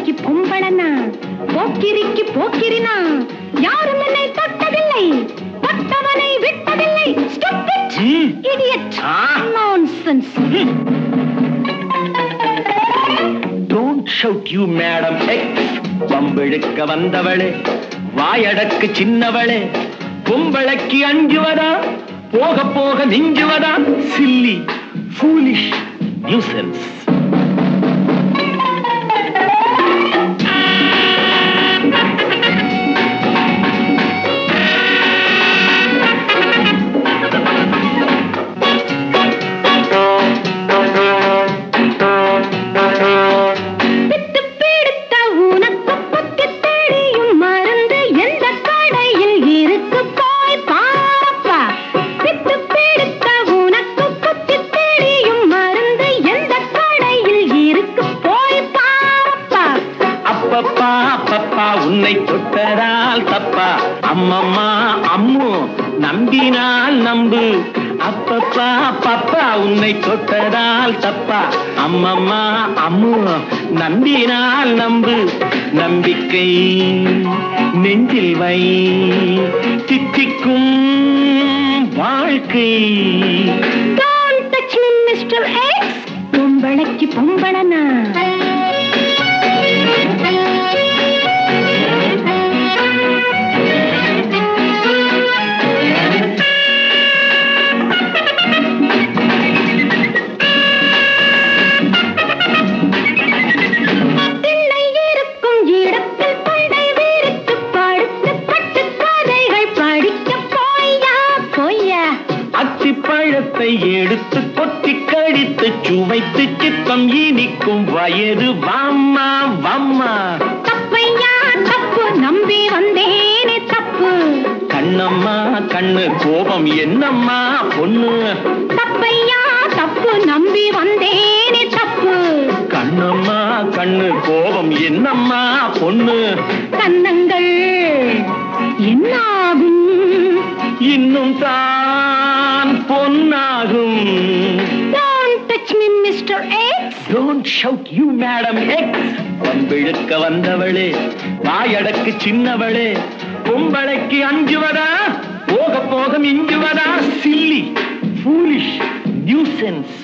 பொம்பளைக்கு பொம்பளனா போக்கிரிக்கு போக்கிரினா யாரும் என்னை தொட்டதில்லை தொட்டவனை விட்டதில்லை Stupid! ம். Idiot! ஆ. Nonsense! Don't shout you madam X பம்பிழுக்க வந்தவளே வாயடக்கு சின்னவளே பொம்பளைக்கு அஞ்சுவதா போக போக மிஞ்சுவதா சில்லி ஃபூலிஷ் நியூசன்ஸ் பித்து பிடித்த உனக்கு புத்தி தெரியும் மருந்து எந்த கடையில் இருக்கு போய் பாரப்பா பித்து பிடித்த உனக்கு புத்தி தெரியும் மருந்து எந்த கடையில் இருக்கு போய் பாரப்பா அப்பப்பா அப்பப்பா உன்னை தொட்டதால் தப்பா அம்மம்மா அம்மு நம்பினால் நம்பு அப்பப்பா அப்பப்பா உன்னை தொட்டதால் தப்பா அம்மம்மா அம்மு நம்பினால் நம்பு நம்பிக்கை நெஞ்சில் வை தித்திக்கும் வாழ்க்கை Don't touch me, Mr. X. பொம்பளைக்கு பொம்பளனா திண்ணை இருக்கும் இடத்தில் பண்டை விரித்து படுத்து பட்டு கதைகள் படிக்க போயா பொய்யா அத்திப்பழத்தை எடுத்து கொத்தி கடித்து சுவைத்து சித்தம் இனிக்கும் வயது வாம்மா வாம்மா தப்பையா தப்பு நம்பி வந்தேனே தப்பு கண்ணம்மா கண்ணு கோபம் என்னம்மா பொண்ணு தப்பையா தப்பு நம்பி வந்தேனே தப்பு கண்ணம்மா கண்ணு கோபம் என்னம்மா பொண்ணு கன்னங்கள் என்னாகும் இன்னும் தான் பொன்னாகும் Don't touch me, Mr. X. Don't shout you madam X வம்பிழுக்க வந்தவளே வாயடக்கு சின்னவளே பொம்பளைக்கு அஞ்சுவதா போக போக மிஞ்சுவதா சில்லி ஃபூலிஷ் நியூசன்ஸ்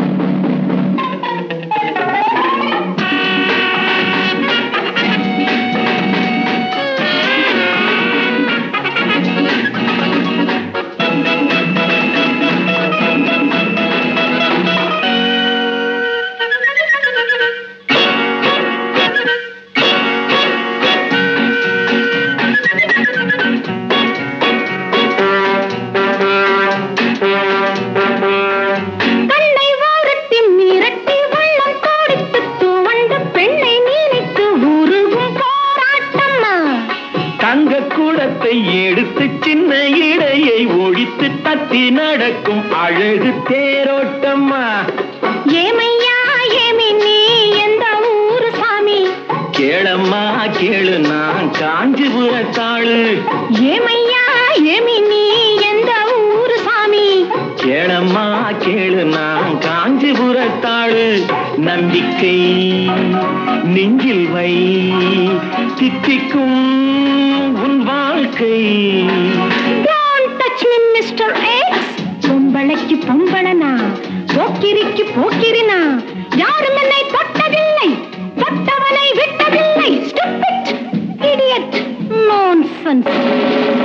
கண்ணை வாரட்டி மிரட்டி வெள்ளம் தோடித்து துவண்ட பெண்ணை நினைத்து உருகும் போராட்டம்மா தங்க கூடத்தை எடுத்து சின்ன இடையை ஒழித்து தத்தி நடக்கும் அழகு தேரோட்டம்மா ஏமையா ஏமி நீ எந்த ஊரு சாமி கேளம்மா கேளு நான் காஞ்சிபுரத்தாளு ஏமையா ஏமி நீ எந்த ஊரு சாமி கேளம்மா கேளு நான் காஞ்சிபுரத்தாளு நம்பிக்கை நெஞ்சில் வை தித்திக்கும் உன் வாழ்க்கை Don't touch me, Mr. X. பொம்பளைக்கு பொம்பளனா போக்கிரிக்கு போக்கிரினா யாரும் என்னை தொட்டதில்லை தொட்டவனை விட்டதில்லை Stupid! Idiot! Nonsense!